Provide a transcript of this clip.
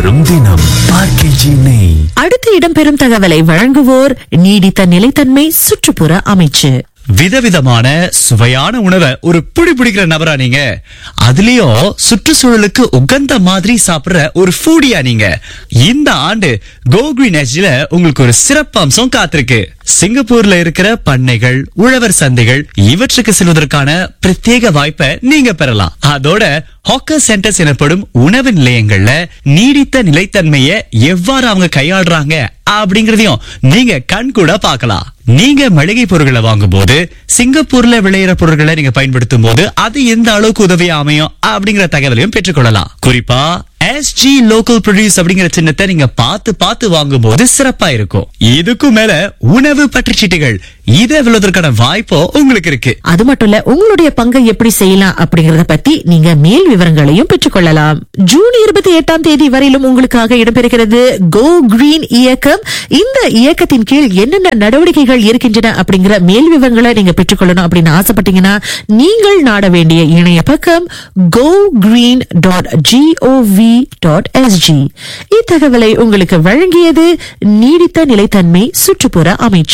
வரும் தினம் ஆர்கேஜி நெய் அடுத்து இடம்பெறும் தகவலை வழங்குவோர் நீடித்த நிலைத்தன்மை சுற்றுப்புற அமைச்சு விதவிதமான சுவையான உணவை ஒரு புடி பிடிக்கிற நபரா நீங்க அதுலயும் சுற்றுச்சூழலுக்கு உகந்த மாதிரி சாப்பிடுற ஒரு ஃபூடியா நீங்க இந்த ஆண்டு கோ கிரீன் எட்ஜ்ல உங்களுக்கு ஒரு சிறப்பு அம்சம் காத்திருக்கு சிங்கப்பூர்ல இருக்கிற பண்ணைகள் உழவர் சந்தைகள் இவற்றுக்கு செல்வதற்கான பிரத்யேக வாய்ப்பை நீங்க பெறலாம் அதோட ஹாக்கர் சென்டர்ஸ் எனப்படும் உணவு நிலையங்கள்ல நீடித்த நிலைத்தன்மையை எவ்வாறு அவங்க கையாளுறாங்க அப்படிங்கறதையும் நீங்க கண் கூட பார்க்கலாம் நீங்க மளிகை பொருட்களை வாங்கும் போது சிங்கப்பூர்ல விளையிற பொருட்களை நீங்க பயன்படுத்தும் போது அது எந்த அளவுக்கு உதவியா அமையும் அப்படிங்கிற தகவலையும் பெற்றுக்கொள்ளலாம் குறிப்பா எஸ்ஜி லோக்கல் ப்ரொடியூஸ் அப்படிங்கிற சின்னத்தை நீங்க பார்த்து பார்த்து வாங்கும் போது சிறப்பா இருக்கும் இதுக்கும் மேல உணவு பற்றுச்சீட்டுகள் இதை வெல்வதற்கான வாய்ப்போ உங்களுக்கு இருக்கு அது மட்டும் இல்ல உங்களுடைய பங்கை எப்படி செய்யலாம் அப்படிங்கறத பத்தி நீங்க மேல் விவரங்களையும் பெற்றுக்கொள்ளலாம் ஜூன் இருபத்தி எட்டாம் தேதி வரையிலும் உங்களுக்காக இடம்பெறுகிறது கோ கிரீன் இயக்கம் இந்த இயக்கத்தின் கீழ் என்னென்ன நடவடிக்கைகள் இருக்கின்றன அப்படிங்கிற மேல் விவரங்களை நீங்க பெற்றுக்கொள்ளணும் அப்படின்னு ஆசைப்பட்டீங்கன்னா நீங்கள் நாட வேண்டிய இணைய பக்கம் go green dot gov dot SG இத்தகவலை உங்களுக்கு வழங்கியது நீடித்த நிலைத்தன்மை சுற்றுப்புற அமைச்சு